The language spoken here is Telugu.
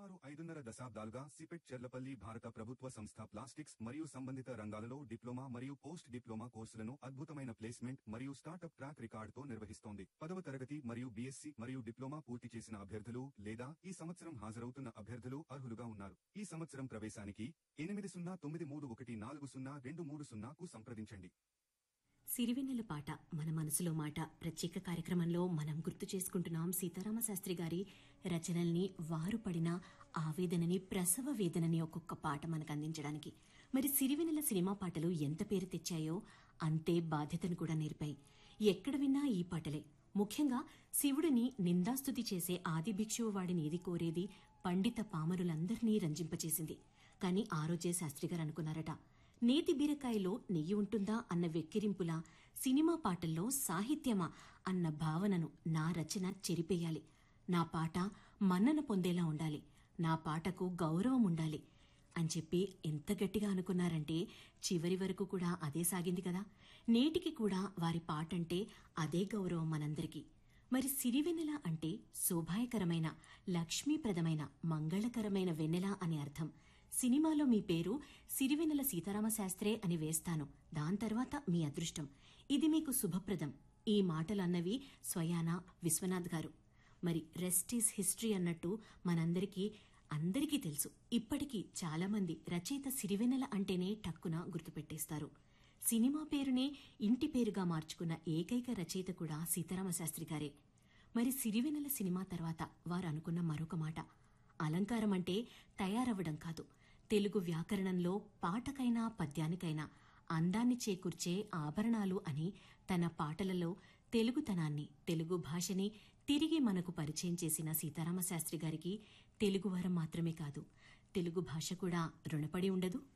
సుమారు ఐదున్నర దశాబ్దాలుగా సిపెట్ చెర్లపల్లి భారత ప్రభుత్వ సంస్థ ప్లాస్టిక్స్ మరియు సంబంధిత రంగాలలో డిప్లొమా మరియు పోస్ట్ డిప్లొమా కోర్సులను అద్భుతమైన ప్లేస్మెంట్ మరియు స్టార్టప్ ట్రాక్ రికార్డుతో నిర్వహిస్తోంది పదవ తరగతి మరియు బీఎస్సీ మరియు డిప్లొమా పూర్తి చేసిన అభ్యర్థులు లేదా ఈ సంవత్సరం హాజరవుతున్న అభ్యర్థులు అర్హులుగా ఉన్నారు ఈ సంవత్సరం ప్రవేశానికి ఎనిమిది సున్నా తొమ్మిది మూడు ఒకటి నాలుగు సున్నా రెండు మూడు సున్నాకు సంప్రదించండి సిరివెన్నెల పాట మన మనసులో మాట ప్రత్యేక కార్యక్రమంలో మనం గుర్తు చేసుకుంటున్నాం సీతారామ శాస్త్రి గారి రచనల్ని వారు పడిన ఆవేదనని ప్రసవ వేదనని ఒక్కొక్క పాట మనకు అందించడానికి మరి సిరివెన్నెల సినిమా పాటలు ఎంత పేరు తెచ్చాయో అంతే బాధ్యతను కూడా నేర్పాయి ఎక్కడ విన్నా ఈ పాటలే ముఖ్యంగా శివుడిని నిందాస్తుతి చేసే ఆది భిక్షువు వాడిని ఏది కోరేది పండిత పామరులందరినీ రంజింపచేసింది కాని ఆ రోజే శాస్త్రి గారు అనుకున్నారట నేతి బీరకాయలో నెయ్యి ఉంటుందా అన్న వెక్కిరింపులా సినిమా పాటల్లో సాహిత్యమా అన్న భావనను నా రచన చెరిపేయాలి నా పాట మన్నన పొందేలా ఉండాలి నా పాటకు గౌరవం ఉండాలి అని చెప్పి ఎంత గట్టిగా అనుకున్నారంటే చివరి వరకు కూడా అదే సాగింది కదా నేటికి కూడా వారి పాటంటే అదే గౌరవం మనందరికీ మరి సిరివెన్నెల అంటే శోభాయకరమైన లక్ష్మీప్రదమైన మంగళకరమైన వెన్నెల అని అర్థం సినిమాలో మీ పేరు సిరివెన్నెల సీతారామ శాస్త్రే అని వేస్తాను దాని తర్వాత మీ అదృష్టం ఇది మీకు శుభప్రదం ఈ మాటలు అన్నవి స్వయాన విశ్వనాథ్ గారు మరి రెస్ట్ ఈస్ హిస్టరీ అన్నట్టు మనందరికీ అందరికీ తెలుసు ఇప్పటికీ చాలా మంది రచయిత సిరివెన్నెల అంటేనే టక్కున గుర్తుపెట్టేస్తారు సినిమా పేరునే ఇంటి పేరుగా మార్చుకున్న ఏకైక రచయిత కూడా సీతారామ శాస్త్రి గారే మరి సిరివెన్నెల సినిమా తర్వాత వారు అనుకున్న మరొక మాట అలంకారం అంటే తయారవ్వడం కాదు తెలుగు వ్యాకరణంలో పాటకైనా పద్యానికైనా అందాన్ని చేకూర్చే ఆభరణాలు అని తన పాటలలో తెలుగుతనాన్ని తెలుగు భాషని తిరిగి మనకు పరిచయం చేసిన సీతారామ శాస్త్రి గారికి తెలుగువారం మాత్రమే కాదు తెలుగు భాష కూడా రుణపడి ఉండదు